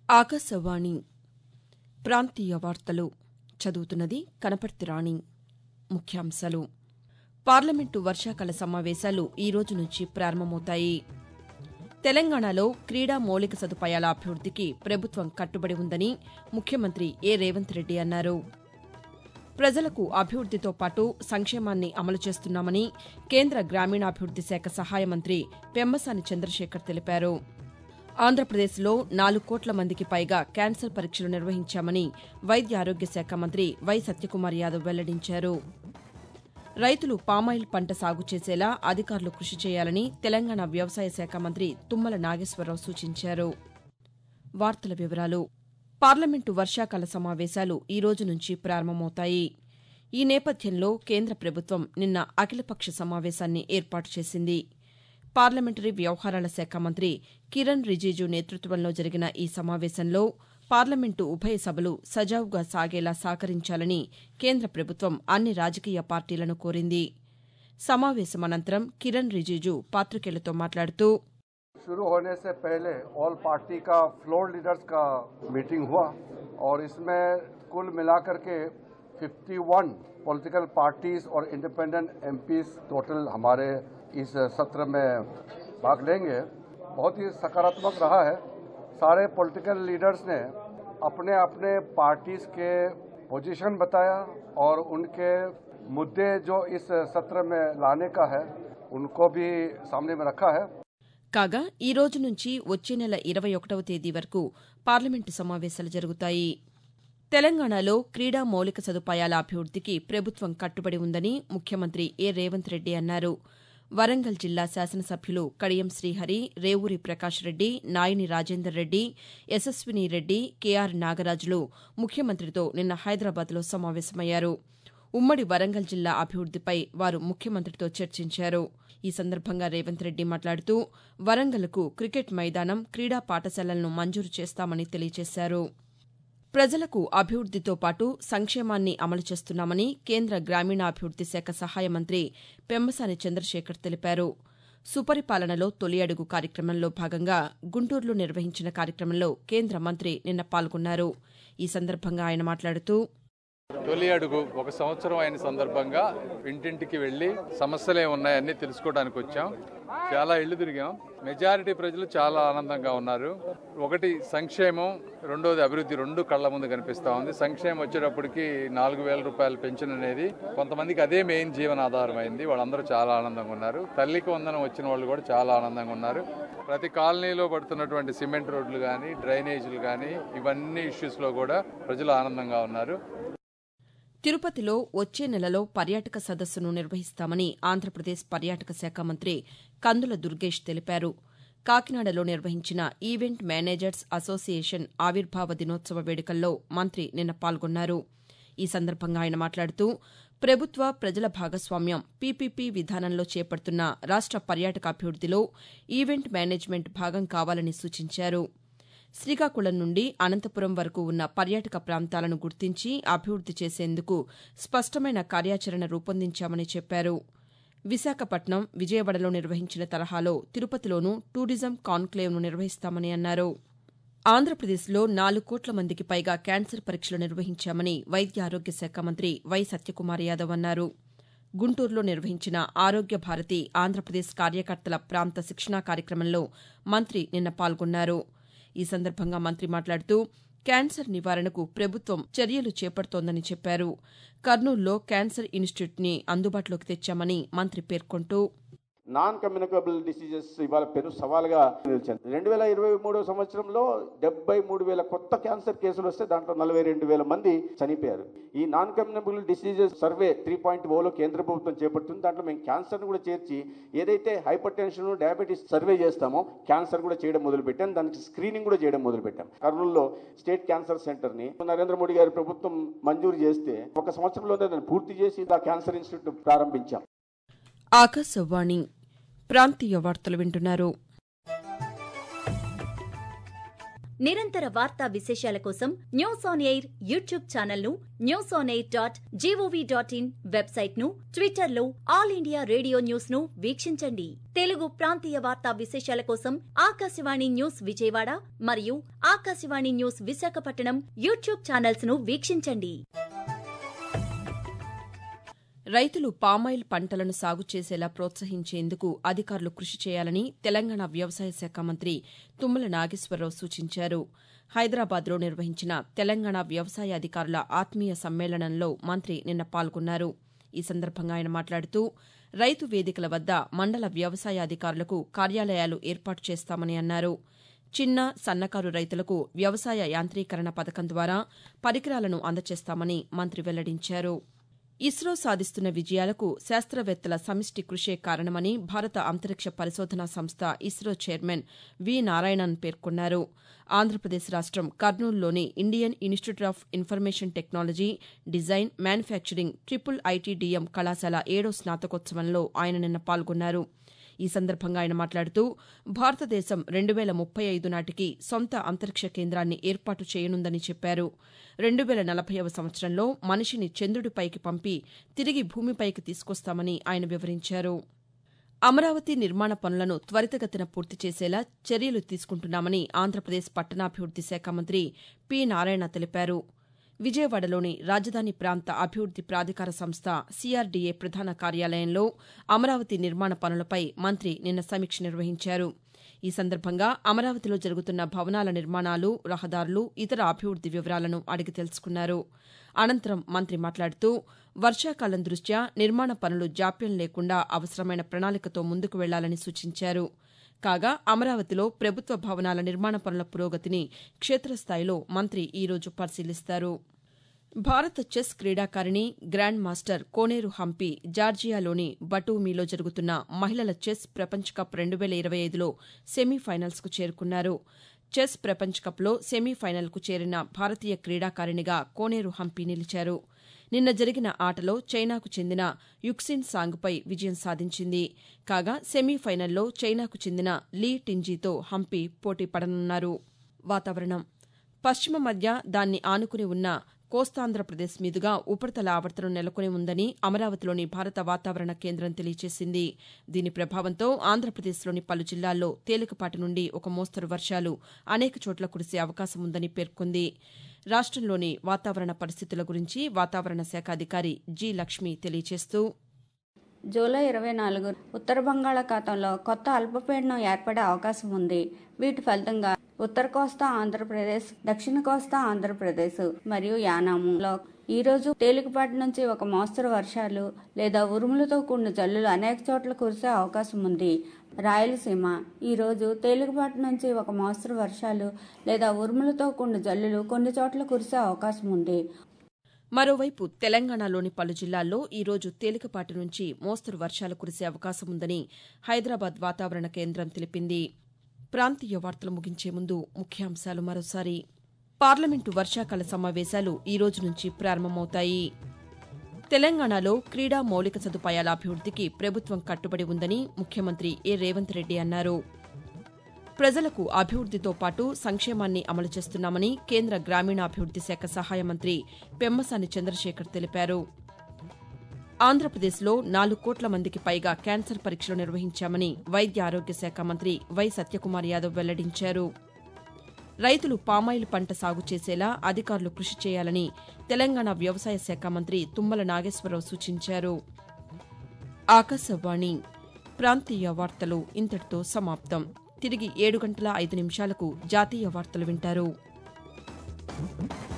ఆకాశవాణి ప్రాంతీయ వార్తలు చదువుతున్నది కనపర్తి రాణి ముఖ్యాంశాలు పార్లమెంటు వర్షాకాల సమావేశాలు ఈ రోజు నుంచి ప్రారంభమవుతాయి తెలంగాణలో క్రీడా మౌలిక సదుపాయాల అభివృద్దికి ప్రభుత్వం కట్టుబడి ఉందని ముఖ్యమంత్రి ఏ రేవంత్ రెడ్డి అన్నారు ప్రజలకు అభివృద్దితో పాటు సంక్షేమాన్ని అమలు చేస్తున్నామని కేంద్ర గ్రామీణాభివృద్ది శాఖ సహాయ మంత్రి పెమ్మసాని చంద్రశేఖర్ తెలిపారు ఆంధ్రప్రదేశ్లో నాలుగు కోట్ల మందికి పైగా క్యాన్సర్ పరీక్షలు నిర్వహించామని వైద్య ఆరోగ్య శాఖ మంత్రి వై సత్యకుమార్ యాదవ్ వెల్లడించారు రైతులు పామాయిల్ పంట సాగు చేసేలా అధికారులు కృషి చేయాలని తెలంగాణ వ్యవసాయ శాఖ మంత్రి తుమ్మల నాగేశ్వరరావు సూచించారు వార్తల వివరాలు పార్లమెంటు వర్షాకాల సమావేశాలు ఈ రోజు నుంచి ప్రారంభమవుతాయి ఈ నేపథ్యంలో కేంద్ర ప్రభుత్వం నిన్న అఖిలపక్ష సమావేశాన్ని ఏర్పాటు చేసింది పార్లమెంటరీ వ్యవహారాల శాఖ మంత్రి కిరణ్ రిజిజు నేతృత్వంలో జరిగిన ఈ సమావేశంలో పార్లమెంటు ఉభయ సభలు సజావుగా సాగేలా సహకరించాలని కేంద్ర ప్రభుత్వం అన్ని రాజకీయ పార్టీలను కోరింది సమావేశం అనంతరం కిరణ్ రిజిజు పాతికేయులతో మాట్లాడుతూ शुरू होने से पहले ऑल पार्टी का फ्लोर लीडर्स का मीटिंग हुआ और इसमें कुल मिलाकर के 51 पॉलिटिकल पार्टीज और इंडिपेंडेंट एमपीज टोटल हमारे इस सत्र में भाग लेंगे बहुत ही सकारात्मक रहा है सारे पॉलिटिकल लीडर्स ने अपने अपने पार्टीज के पोजीशन बताया और उनके मुद्दे जो इस सत्र में लाने का है उनको भी सामने में रखा है కాగా ఈ రోజు నుంచి వచ్చే నెల ఇరవై ఒకటవ తేదీ వరకు పార్లమెంటు సమావేశాలు జరుగుతాయి తెలంగాణలో క్రీడా మౌలిక సదుపాయాల అభివృద్దికి ప్రభుత్వం కట్టుబడి ఉందని ముఖ్యమంత్రి ఏ రేవంత్ రెడ్డి అన్నారు వరంగల్ జిల్లా శాసనసభ్యులు కడియం శ్రీహరి రేవూరి ప్రకాష్ రెడ్డి నాయని రాజేందర్ రెడ్డి యశస్విని రెడ్డి కెఆర్ నాగరాజులు ముఖ్యమంత్రితో నిన్న హైదరాబాద్లో సమావేశమయ్యారు ఉమ్మడి వరంగల్ జిల్లా అభివృద్దిపై వారు ముఖ్యమంత్రితో చర్చించారు ఈ సందర్భంగా రేవంత్ రెడ్డి మాట్లాడుతూ వరంగల్కు క్రికెట్ మైదానం క్రీడా పాఠశాలలను మంజూరు చేస్తామని తెలియజేశారు ప్రజలకు అభివృద్దితో పాటు సంక్షేమాన్ని అమలు చేస్తున్నామని కేంద్ర గ్రామీణాభివృద్ది శాఖ సహాయ మంత్రి పెమ్మసాని చంద్రశేఖర్ తెలిపారు సుపరిపాలనలో తొలి అడుగు కార్యక్రమంలో భాగంగా గుంటూరులో నిర్వహించిన కార్యక్రమంలో కేంద్ర మంత్రి నిన్న పాల్గొన్నారు ఈ సందర్భంగా ఆయన మాట్లాడుతూ తొలి అడుగు ఒక సంవత్సరం అయిన సందర్భంగా ఇంటింటికి వెళ్లి సమస్యలు ఉన్నాయన్నీ తెలుసుకోవడానికి వచ్చాం చాలా ఇళ్లు తిరిగాం మెజారిటీ ప్రజలు చాలా ఆనందంగా ఉన్నారు ఒకటి సంక్షేమం రెండోది అభివృద్ధి రెండు కళ్ళ ముందు కనిపిస్తా ఉంది సంక్షేమం వచ్చేటప్పటికి నాలుగు వేల రూపాయల పెన్షన్ అనేది కొంతమందికి అదే మెయిన్ జీవనాధారం అయింది వాళ్ళందరూ చాలా ఆనందంగా ఉన్నారు తల్లికి వందనం వచ్చిన వాళ్ళు కూడా చాలా ఆనందంగా ఉన్నారు ప్రతి కాలనీలో పడుతున్నటువంటి సిమెంట్ రోడ్లు కానీ డ్రైనేజీలు కానీ ఇవన్నీ ఇష్యూస్లో కూడా ప్రజలు ఆనందంగా ఉన్నారు తిరుపతిలో వచ్చే నెలలో పర్యాటక సదస్సును నిర్వహిస్తామని ఆంధ్రప్రదేశ్ పర్యాటక శాఖ మంత్రి కందుల దుర్గేష్ తెలిపారు కాకినాడలో నిర్వహించిన ఈవెంట్ మేనేజర్స్ అసోసియేషన్ ఆవిర్భావ దినోత్సవ వేడుకల్లో మంత్రి నిన్న పాల్గొన్నారు ఈ సందర్భంగా ఆయన మాట్లాడుతూ ప్రభుత్వ ప్రజల భాగస్వామ్యం పీపీపీ విధానంలో చేపడుతున్న రాష్ట పర్యాటక అభివృద్దిలో ఈవెంట్ మేనేజ్మెంట్ భాగం కావాలని సూచించారు శ్రీకాకుళం నుండి అనంతపురం వరకు ఉన్న పర్యాటక ప్రాంతాలను గుర్తించి అభివృద్ది చేసేందుకు స్పష్టమైన కార్యాచరణ రూపొందించామని చెప్పారు విశాఖపట్నం విజయవాడలో నిర్వహించిన తరహాలో తిరుపతిలోనూ టూరిజం కాన్క్లేవ్ను నిర్వహిస్తామని అన్నారు ఆంధ్రప్రదేశ్లో నాలుగు కోట్ల మందికి పైగా క్యాన్సర్ పరీక్షలు నిర్వహించామని వైద్య ఆరోగ్య శాఖ మంత్రి వై సత్యకుమార్ యాదవ్ అన్నారు గుంటూరులో నిర్వహించిన ఆరోగ్య భారతి ఆంధ్రప్రదేశ్ కార్యకర్తల ప్రాంత శిక్షణా కార్యక్రమంలో మంత్రి నిన్న పాల్గొన్నారు ఈ సందర్భంగా మంత్రి మాట్లాడుతూ క్యాన్సర్ నివారణకు ప్రభుత్వం చర్యలు చేపడుతోందని చెప్పారు కర్నూలులో క్యాన్సర్ ఇన్స్టిట్యూట్ని అందుబాటులోకి తెచ్చామని మంత్రి పేర్కొంటూ నాన్ కమ్యూనికబుల్ డిసీజెస్ ఇవాళ పెను సవాల్గా నిలిచారు రెండు వేల ఇరవై మూడో సంవత్సరంలో డెబ్బై మూడు వేల కొత్త క్యాన్సర్ కేసులు వస్తే దాంట్లో నలభై రెండు వేల మంది చనిపోయారు ఈ non communicable diseases survey three point ఓలో కేంద్ర ప్రభుత్వం చేపడుతుంది దాంట్లో మేము క్యాన్సర్ను కూడా చేర్చి ఏదైతే హైపర్ టెన్షన్ డయాబెటీస్ సర్వే చేస్తామో క్యాన్సర్ కూడా చేయడం మొదలుపెట్టాం దానికి స్క్రీనింగ్ కూడా చేయడం మొదలుపెట్టాం కర్నూలులో స్టేట్ క్యాన్సర్ సెంటర్ని నరేంద్ర మోడీ గారి ప్రభుత్వం మంజూరు చేస్తే ఒక సంవత్సరంలోనే దాన్ని పూర్తి చేసి ఆ క్యాన్సర్ ఇన్స్టిట్యూట్ ప్రారంభించాం ఆకాశవాణి ప్రాంతీయ వార్తలు వింటున్నారు నిరంతర వార్తా విశేషాల కోసం news on air YouTube channel ను news on air dot GOV dot in website ను ట్విట్టర్ లో ఆల్ ఇండియా రేడియో న్యూస్ ను వీక్షించండి తెలుగు ప్రాంతీయ వార్తా విశేషాల కోసం ఆకాశవాణి న్యూస్ విజయవాడ మరియు Akashvani news Visakhapatnam YouTube channels ను వీక్షించండి రైతులు పామాయిల్ పంటలను సాగు చేసేలా ప్రోత్సహించేందుకు అధికారులు కృషి చేయాలని తెలంగాణ వ్యవసాయ శాఖ మంత్రి తుమ్మల నాగేశ్వరరావు సూచించారు హైదరాబాద్లో నిర్వహించిన తెలంగాణ వ్యవసాయ అధికారుల ఆత్మీయ సమ్మేళనంలో మంత్రి నిన్న పాల్గొన్నారు ఈ సందర్భంగా ఆయన మాట్లాడుతూ రైతు వేదికల వద్ద మండల వ్యవసాయ అధికారులకు కార్యాలయాలు ఏర్పాటు చేస్తామని అన్నారు చిన్న సన్నకారు రైతులకు వ్యవసాయ యాంత్రీకరణ పథకం ద్వారా పరికరాలను అందజేస్తామని మంత్రి వెల్లడించారు ఇస్రో సాధిస్తున్న విజయాలకు శాస్త్రవేత్తల సమిష్టి కృషే కారణమని భారత అంతరిక్ష పరిశోధనా సంస్థ ఇస్రో చైర్మన్ వి నారాయణన్ పేర్కొన్నారు ఆంధ్రప్రదేశ్ రాష్టం కర్నూలులోని Indian institute of information technology design manufacturing triple ITDM కళాశాల ఏడో స్నాతకోత్సవంలో ఆయన నిన్న పాల్గొన్నారు ఈ సందర్భంగా ఆయన మాట్లాడుతూ భారతదేశం రెండు వేల ముప్పై ఐదు నాటికి సొంత అంతరిక్ష కేంద్రాన్ని ఏర్పాటు చేయనుందని చెప్పారు రెండు వేల నలభైవ సంవత్సరంలో మనిషిని చంద్రుడిపైకి పంపి తిరిగి భూమిపైకి తీసుకొస్తామని ఆయన వివరించారు అమరావతి నిర్మాణ పనులను త్వరితగతిన పూర్తి చేసేలా చర్యలు తీసుకుంటున్నామని ఆంధ్రప్రదేశ్ పట్టణాభివృద్ది శాఖ మంత్రి పి నారాయణ తెలిపారు విజయవాడలోని రాజధాని ప్రాంత అభివృద్ది ప్రాధికార సంస్థ సిఆర్డీఏ ప్రధాన కార్యాలయంలో అమరావతి నిర్మాణ పనులపై మంత్రి నిన్న సమీక్ష నిర్వహించారు ఈ సందర్భంగా అమరావతిలో జరుగుతున్న భవనాల నిర్మాణాలు రహదారులు ఇతర అభివృద్ది వివరాలను అడిగి తెలుసుకున్నారు అనంతరం మంత్రి మాట్లాడుతూ వర్షాకాలం దృష్ట్యా నిర్మాణ పనులు జాప్యం లేకుండా అవసరమైన ప్రణాళికతో ముందుకు వెళ్లాలని సూచించారు కాగా అమరావతిలో ప్రభుత్వ భవనాల నిర్మాణ పనుల పురోగతిని క్షేత్రస్థాయిలో మంత్రి ఈరోజు పరిశీలిస్తారు భారత చెస్ క్రీడాకారిణి గ్రాండ్ మాస్టర్ కోనేరు హంపి జార్జియాలోని బటూమీలో జరుగుతున్న మహిళల చెస్ ప్రపంచ కప్ రెండు వేల ఇరవై ఐదులో సెమీఫైనల్స్కు చేరుకున్నారు చెస్ ప్రపంచ కప్లో సెమీఫైనల్కు చేరిన భారతీయ క్రీడాకారిణిగా కోనేరు హంపి నిలిచారు నిన్న జరిగిన ఆటలో చైనాకు చెందిన యుక్సిన్ సాంగ్పై విజయం సాధించింది కాగా సెమీఫైనల్లో చైనాకు చెందిన లీ టింజీతో హంపి పోటీ పడనున్నారు వాతావరణం పశ్చిమ మధ్య దాన్ని ఆనుకుని ఉన్న కోస్తాంధ్రప్రదేశ్ మీదుగా ఉపరితల ఆవర్తనం నెలకొని ఉందని అమరావతిలోని భారత వాతావరణ కేంద్రం తెలియజేసింది దీని ప్రభావంతో ఆంధ్రప్రదేశ్లోని పలు జిల్లాల్లో తేలికపాటి నుండి ఒక మోస్తరు వర్షాలు అనేక చోట్ల కురిసే అవకాశం ఉందని పేర్కొంది రాష్టంలోని వాతావరణ పరిస్థితుల గురించి వాతావరణ శాఖ అధికారి జి లక్ష్మి తెలియజేస్తూ జూలై ఇరవై నాలుగు ఉత్తర బంగాళాఖాతంలో కొత్త అల్పపీడనం ఏర్పడే అవకాశం ఉంది వీటి ఫలితంగా ఉత్తర కోస్తా ఆంధ్రప్రదేశ్ దక్షిణ కోస్తా ఆంధ్రప్రదేశ్ మరియు యానాములో ఈ రోజు తేలికపాటి నుంచి ఒక మోస్తరు వర్షాలు లేదా ఉరుములతో కూడిన జల్లులు అనేక చోట్ల కురిసే అవకాశం ఉంది రాయలసీమ ఈ రోజు తేలికపాటి నుంచి ఒక మోస్తరు వర్షాలు లేదా ఉరుములతో కూడిన జల్లులు కొన్ని చోట్ల కురిసే అవకాశం ఉంది మరోవైపు తెలంగాణలోని పలు జిల్లాల్లో ఈ రోజు తేలికపాటి నుంచి మోస్తరు వర్షాలు కురిసే అవకాశం ఉందని హైదరాబాద్ వాతావరణ కేంద్రం తెలిపింది ప్రాంతీయ వార్తలు ముగించే ముందు ముఖ్యాంశాలు మరోసారి పార్లమెంటు వర్షాకాల సమావేశాలు ఈ రోజు నుంచి ప్రారంభమవుతాయి తెలంగాణలో క్రీడా మౌలిక సదుపాయాల అభివృద్దికి ప్రభుత్వం కట్టుబడి ఉందని ముఖ్యమంత్రి ఏ రేవంత్ రెడ్డి అన్నారు ప్రజలకు అభివృద్దితో పాటు సంక్షేమాన్ని అమలు చేస్తున్నామని కేంద్ర గ్రామీణాభివృద్ది శాఖ సహాయ మంత్రి పెమ్మసాని చంద్రశేఖర్ తెలిపారు ఆంధ్రప్రదేశ్లో నాలుగు కోట్ల మందికి పైగా క్యాన్సర్ పరీక్షలు నిర్వహించామని వైద్య ఆరోగ్య శాఖ మంత్రి వై సత్యకుమార్ యాదవ్ వెల్లడించారు రైతులు పామాయిల్ పంట సాగు చేసేలా అధికారులు కృషి చేయాలని తెలంగాణ వ్యవసాయ శాఖ మంత్రి తుమ్మల నాగేశ్వరరావు సూచించారు ఆకాశవాణి ప్రాంతీయ వార్తలు ఇంతటితో సమాప్తం తిరిగి ఏడు గంటల ఐదు నిమిషాలకు జాతీయ వార్తలు వింటారు